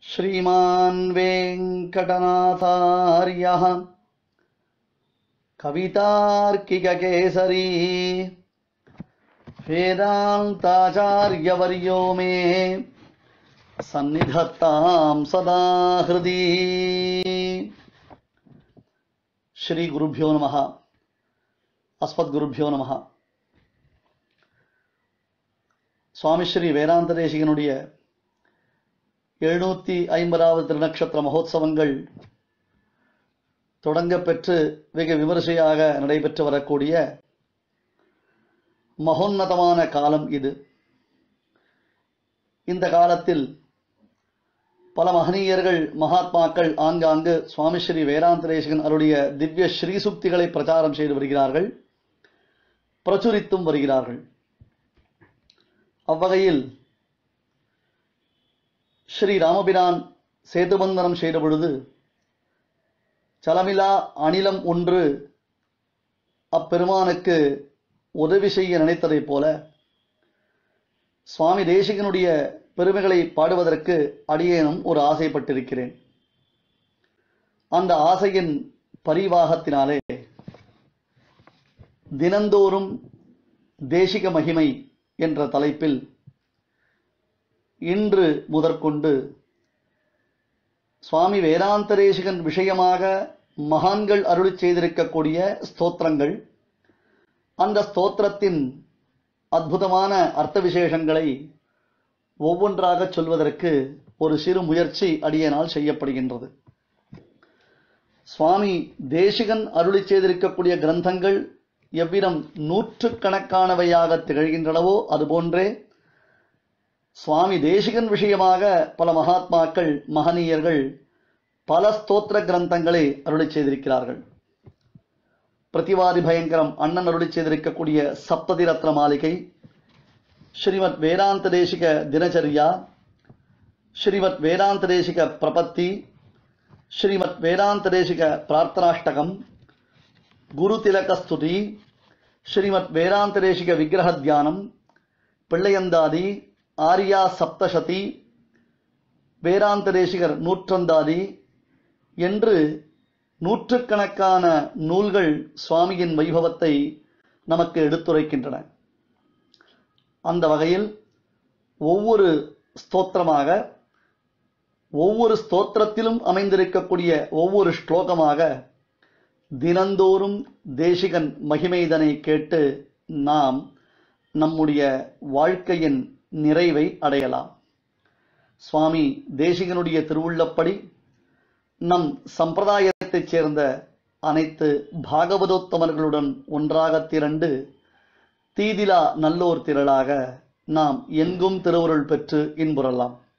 श्रीमान् वेङ्कटनाथार्यः कवितार्किककेसरी वेदान्ताचार्यवर्यो मे सन्निधत्तां सदा हृदि श्रीगुरुभ्यो नमः அஸ்மத்குருபியோ நமஹ சுவாமி ஸ்ரீ வேதாந்த தேசிகனுடைய எழுநூத்தி ஐம்பதாவது திருநக்ஷத்திர மகோத்சவங்கள் தொடங்க பெற்று வெகு விமரிசையாக நடைபெற்று வரக்கூடிய மகோன்னதமான காலம் இது இந்த காலத்தில் பல மகனீயர்கள் மகாத்மாக்கள் ஆங்காங்கு சுவாமி ஸ்ரீ வேதாந்த தேசிகன் அவருடைய திவ்ய ஸ்ரீசுக்திகளை பிரச்சாரம் செய்து வருகிறார்கள் பிரச்சுரித்தும் வருகிறார்கள் அவ்வகையில் ஸ்ரீ ராமபிரான் சேதுபந்தனம் செய்த பொழுது சலமிலா அணிலம் ஒன்று அப்பெருமானுக்கு உதவி செய்ய நினைத்ததைப் போல சுவாமி தேசிகனுடைய பெருமைகளை பாடுவதற்கு அடியேனும் ஒரு ஆசைப்பட்டிருக்கிறேன் அந்த ஆசையின் பரிவாகத்தினாலே தினந்தோறும் தேசிக மகிமை என்ற தலைப்பில் இன்று முதற்கொண்டு சுவாமி வேதாந்தரேசிகன் விஷயமாக மகான்கள் அருளி செய்திருக்கக்கூடிய ஸ்தோத்திரங்கள் அந்த ஸ்தோத்திரத்தின் அற்புதமான அர்த்த விசேஷங்களை ஒவ்வொன்றாக சொல்வதற்கு ஒரு சிறு முயற்சி அடியனால் செய்யப்படுகின்றது சுவாமி தேசிகன் அருளி செய்திருக்கக்கூடிய கிரந்தங்கள் எவ்விதம் நூற்றுக்கணக்கானவையாக திகழ்கின்றனவோ அதுபோன்றே சுவாமி தேசிகன் விஷயமாக பல மகாத்மாக்கள் மகனீயர்கள் பல ஸ்தோத்திர கிரந்தங்களை அருளி செய்திருக்கிறார்கள் பிரதிவாதி பயங்கரம் அண்ணன் அருளி செய்திருக்கக்கூடிய சப்ததி ரத்ன மாளிகை ஸ்ரீமத் வேதாந்த தேசிக தினச்சரியா ஸ்ரீமத் வேதாந்த தேசிக பிரபத்தி ஸ்ரீமத் வேதாந்த தேசிக பிரார்த்தனாஷ்டகம் குரு திலக ஸ்துதி ஸ்ரீமத் வேதாந்த தேசிக விக்கிரக தியானம் பிள்ளையந்தாதி ஆரியா சப்தசதி வேதாந்த தேசிகர் நூற்றந்தாதி என்று நூற்றுக்கணக்கான நூல்கள் சுவாமியின் வைபவத்தை நமக்கு எடுத்துரைக்கின்றன அந்த வகையில் ஒவ்வொரு ஸ்தோத்திரமாக ஒவ்வொரு ஸ்தோத்திரத்திலும் அமைந்திருக்கக்கூடிய ஒவ்வொரு ஸ்லோகமாக தினந்தோறும் தேசிகன் மகிமைதனை கேட்டு நாம் நம்முடைய வாழ்க்கையின் நிறைவை அடையலாம் சுவாமி தேசிகனுடைய திருவுள்ளப்படி நம் சம்பிரதாயத்தைச் சேர்ந்த அனைத்து பாகவதோத்தமர்களுடன் ஒன்றாக திரண்டு தீதிலா நல்லோர் திரளாக நாம் எங்கும் திருவருள் பெற்று இன்புறலாம்